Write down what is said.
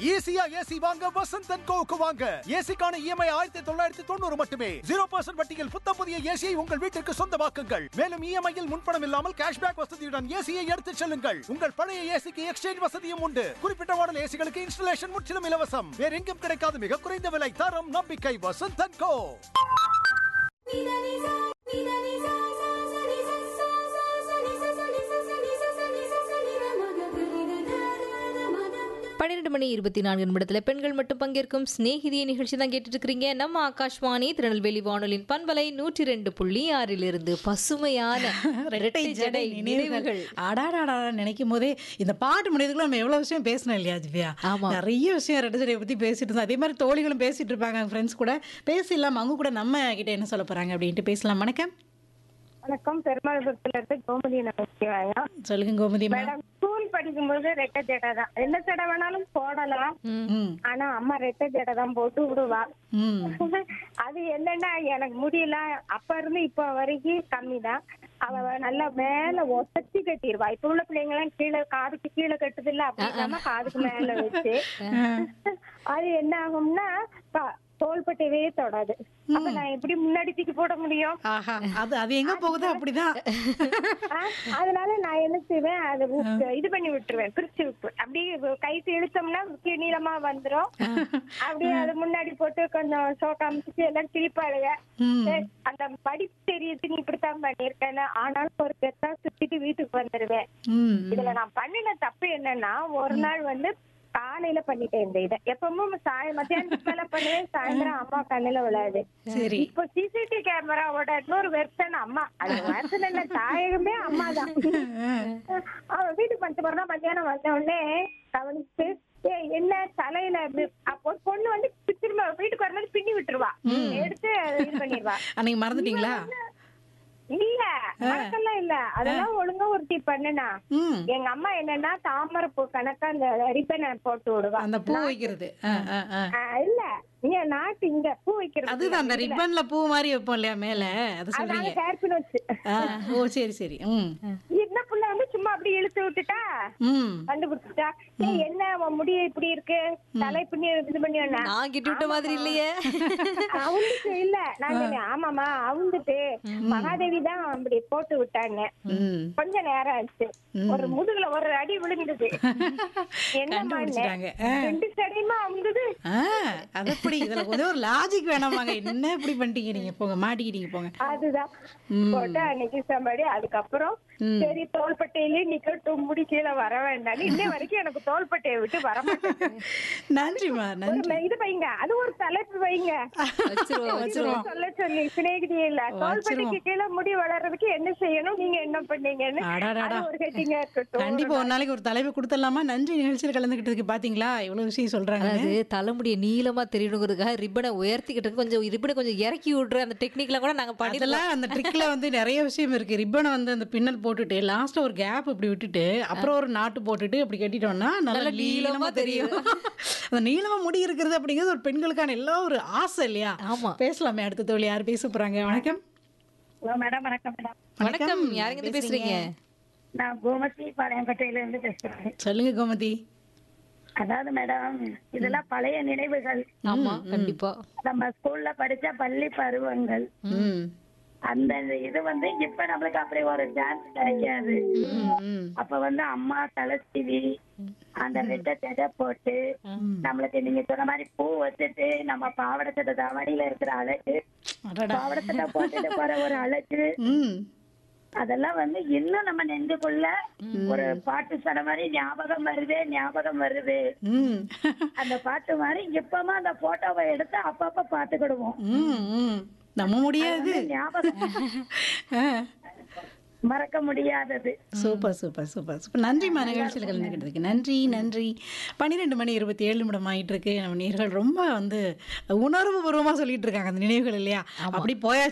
ஈஸியா ஏசி வாங்க வசந்த் அண்ட் கோவுக்கு வாங்க ஏசிக்கான இஎம்ஐ ஆயிரத்தி தொள்ளாயிரத்தி தொண்ணூறு மட்டுமே ஜீரோ பர்சன்ட் வட்டியில் புத்தம் புதிய ஏசியை உங்கள் வீட்டிற்கு சொந்தமாக்குங்கள் மேலும் இஎம்ஐயில் முன்பணம் இல்லாமல் கேஷ்பேக் வசதியுடன் ஏசியை எடுத்துச் செல்லுங்கள் உங்கள் பழைய ஏசிக்கு எக்ஸ்சேஞ்ச் வசதியும் உண்டு குறிப்பிட்ட மாடல் ஏசிகளுக்கு இன்ஸ்டலேஷன் முற்றிலும் இலவசம் வேற எங்கும் கிடைக்காத மிக குறைந்த விலை தரம் நம்பிக்கை வசந்த் அண்ட் கோ பன்னிரெண்டு மணி இருபத்தி நான்கு நிமிடத்தில் பெண்கள் மட்டும் பங்கேற்கும் சிநேகிதிய நிகழ்ச்சி தான் கேட்டுட்டு இருக்கிறீங்க நம்ம ஆகாஷ்வாணி திருநெல்வேலி வானொலியின் பண்பலை நூற்றி ரெண்டு புள்ளி ஆறிலிருந்து பசுமையான இரட்டை ஜடை நினைவுகள் அடாடாடா நினைக்கும் போதே இந்த பாட்டு முடியதுக்குள்ள நம்ம எவ்வளவு விஷயம் பேசணும் இல்லையா திவ்யா ஆமா. நிறைய விஷயம் ரெட்டை ஜடையை பத்தி பேசிட்டு இருந்தோம் அதே மாதிரி தோழிகளும் பேசிட்டு இருப்பாங்க ஃப்ரெண்ட்ஸ் கூட பேசிடலாம் அவங்க கூட நம்ம கிட்ட என்ன சொல்ல போறாங்க அப்படின்ட்டு பேசலாம் வணக்கம் வணக்கம் பெருமாள்புரத்துல இருந்து கோமதி நமச்சிவாங்க சொல்லுங்க கோமதி அம்மா. மேடம் ஸ்கூல் படிக்கும்போது ரெட்டை ஜடை தான் என்ன ஜடை வேணாலும் போடலாம் ம் ஆனா அம்மா ரெட்டை ஜடை தான் போட்டு விடுவா ம் அது என்னன்னா எனக்கு முடியல அப்ப இருந்து இப்ப வரைக்கும் கம்மி தான் அவ நல்லா மேல ஒசத்தி கட்டிடுவா இப்ப உள்ள பிள்ளைங்க எல்லாம் கீழே காதுக்கு கீழே கட்டுது இல்ல அப்படி இல்லாம காதுக்கு மேல வச்சு அது என்ன ஆகும்னா ப- தோள்பட்டையவே தொடாது அப்ப நான் எப்படி முன்னாடி தூக்கி போட முடியும் ஆஹா அது அது எங்க போகுதோ அப்படிதான் ஆ, அதனால நான் என்ன செய்வேன் அதை உ- இது பண்ணி விட்டுருவேன் பிரிச்சு விட்டு அப்படியே கைத்து இழுத்தோம்னா கீழ் நீளமா வந்துரும் அப்படியே அது முன்னாடி போட்டு கொஞ்சம் சோக்கா அமைச்சு எல்லாம் கிழிப்பாளுங்க ம். சரி, அந்த படிப்பு தெரியுது நீ இப்படித்தான் பண்ணிருக்கேன்னு ஆனாலும் ஒரு பெத்தா சுத்திட்டு வீட்டுக்கு வந்துருவேன் ம் இதுல நான் பண்ணின தப்பு என்னன்னா ஒரு நாள் வந்து காலையில பண்ணிட்டேன் இந்த இதை எப்பவும் சாய மத்தியானத்துக்கு மேல பண்ணுவேன் சாயந்தரம் அம்மா கண்ணுல விழாது சரி இப்போ சிசிடிவி கேமராவோட இன்னொரு வெர்ஷன் அம்மா அது வருஷன் என்ன தாயகமே அம்மா தான் அவன் வீட்டுக்கு வந்துட்டு போறா மத்தியானம் வந்த உடனே கவனிச்சு ஏ என்ன தலையில இப்படி அப்போ பொண்ணு வந்து திரும்ப வீட்டுக்கு வரும்போது பின்னி விட்டுருவா எடுத்து இது பண்ணிடுவா அன்னைக்கு மறந்துட்டீங்களா இல்ல மறக்கெல்லாம் இல்ல அதெல்லாம் ஒழுங்கா ஒருத்தி பண்ணுனா ம் எங்க அம்மா என்னன்னா தாமரை பூ கணக்கா அந்த ரிப்பனை போட்டு விடுவா அந்த பூ வைக்கிறது ஆ, ஆ, ஆ. ஆ, இல்ல இங்க நாட்டு இங்க பூ வைக்கிறது அதுதான் அந்த ரிப்பன்ல பூ மாதிரி வைப்போம் இல்லையா மேல அது அதாங்க சொல்றீங்க ஹேர்பின் வச்சு ஆ, ஓ சரி சரி ம் இந்த புள்ள வந்து சும்மா அப்படியே இழுத்து விட்டுட்டா ம் கண்டுபிடிச்சிட்டா ஏய் என்ன உன் முடிய இப்படி இருக்கு தலை பின்னி இது பண்ணி நான் கிட்டி விட்ட மாதிரி இல்லையே அவுந்துட்டு இல்ல நான் சொன்னேன் ஆமாமா அவுந்துட்டு மகாதேவி தான் அப்படி போட்டு விட்டாங்க ம் கொஞ்ச நேரம் ஆச்சு ஒரு முதுகுல ஒரு அடி விழுந்தது என்ன கண்டுபிடிச்சிட்டாங்க. ரெண்டு சடையுமா அவுந்தது ஆ அது எப்படி இதுல கொஞ்சம் ஒரு லாஜிக் வேணாமாங்க என்ன இப்படி பண்ணிட்டீங்க நீங்க போங்க மாட்டிக்கிட்டீங்க போங்க அதுதான் போட்டு அன்னைக்கு சம்பாடி அதுக்கப்புறம் சரி தோள்பட்டையிலே நிக்கட்டும் முடி கீழே வர வேண்டாம் இன்ன வரைக்கும் எனக்கு தோள்பட்டையை விட்டு வர மாட்டேன் நன்றிமா நன்றி ஒரு இது வைங்க அது ஒரு தலைப்பு வைங்க வச்சிருவோம் வச்சிருவோம் சொல்ல சொல்லி சிநேகிதியே இல்ல தோள்பட்டைக்கு கீழே முடி வளர்றதுக்கு என்ன செய்யணும் நீங்க என்ன பண்ணீங்கன்னு அடாடாடா. அது ஒரு ஹெட்டிங்கா இருக்கட்டும் கண்டிப்பா ஒரு நாளைக்கு ஒரு தலைப்பு கொடுத்துடலாமா நன்றி நிகழ்ச்சியில் கலந்துக்கிட்டதுக்கு பாத்தீங்களா இவ்வளவு விஷயம் சொல்றாங்க அதாவது தலைமுடியை நீளமா தெரியணுங்கிறதுக்காக ரிப்பனை உயர்த்திக்கிட்டு கொஞ்சம் ரிப்பனை கொஞ்சம் இறக்கி விடுற அந்த டெக்னிக்லாம் கூட நாங்க பண்ணிடலாம் அதெல்லாம் அந்த ட்ரிக்ல வந்து நிறைய விஷயம் இருக்கு ரிப்பனை வந்து அந்த பின்னல் போட்டுட்டு லாஸ்ட்ல ஒரு கேப் இப்படி விட்டுட்டு அப்புறம் ஒரு நாட்டு போட்டுட்டு அப்படி கட்டிட்டோம்னா நல்லா நல்லா நீளமா நீளமா தெரியும் அந்த நீளமா முடி இருக்கிறது அப்படிங்கிறது ஒரு பெண்களுக்கான எல்லா ஒரு ஆசை இல்லையா ஆமா பேசலாமே அடுத்த தோழி யார் பேச போறாங்க வணக்கம் மேடம் வணக்கம் மேடம் வணக்கம் யாருங்க இருந்து பேசுறீங்க நான் கோமதி பாளையங்கோட்டையில இருந்து பேசுறேன் சொல்லுங்க கோமதி அதாவது மேடம் இதெல்லாம் பழைய நினைவுகள் ஆமா கண்டிப்பா நம்ம ஸ்கூல்ல படிச்ச பள்ளி பருவங்கள் ம் அந்த இது வந்து இப்ப நம்மளுக்கு அப்படி ஒரு சான்ஸ் கிடைக்காது ம், ம் அப்ப வந்து அம்மா தலைச்சிவி அந்த ரெட்டை ஜடை போட்டு நம்மளுக்கு நீங்க சொன்ன மாதிரி பூ வச்சுட்டு நம்ம பாவாடை சட்டை தாவணியில இருக்கிற அழகு அடடா பாவாடை சட்டை போட்டுட்டு போற ஒரு அழகு ம் அதெல்லாம் வந்து இன்னும் நம்ம நெஞ்சுக்குள்ள ஒரு பாட்டு சொன்ன மாதிரி ஞாபகம் வருது ஞாபகம் வருது ம் அந்த பாட்டு மாதிரி இப்பமா அந்த போட்டோவை எடுத்து அப்பப்ப பாத்துக்கிடுவோம் ம் ம் நம்ம முடியாது ஞாபகம் ஆ. மறக்க முடியாதது சூப்பர் சூப்பர் சூப்பர் சூப்பர் நன்றிம்மா நிகழ்ச்சியில் கலந்துக்கிட்டதுக்கு நன்றி நன்றி பன்னிரெண்டு மணி இருபத்தி ஏழு நிமிடம் ஆயிட்டு இருக்கு நம்ம நேர்கள் ரொம்ப வந்து உணர்வு பூர்வமாக சொல்லிட்டு இருக்காங்க அந்த நினைவுகள் இல்லையா அப்படி போயாச்சு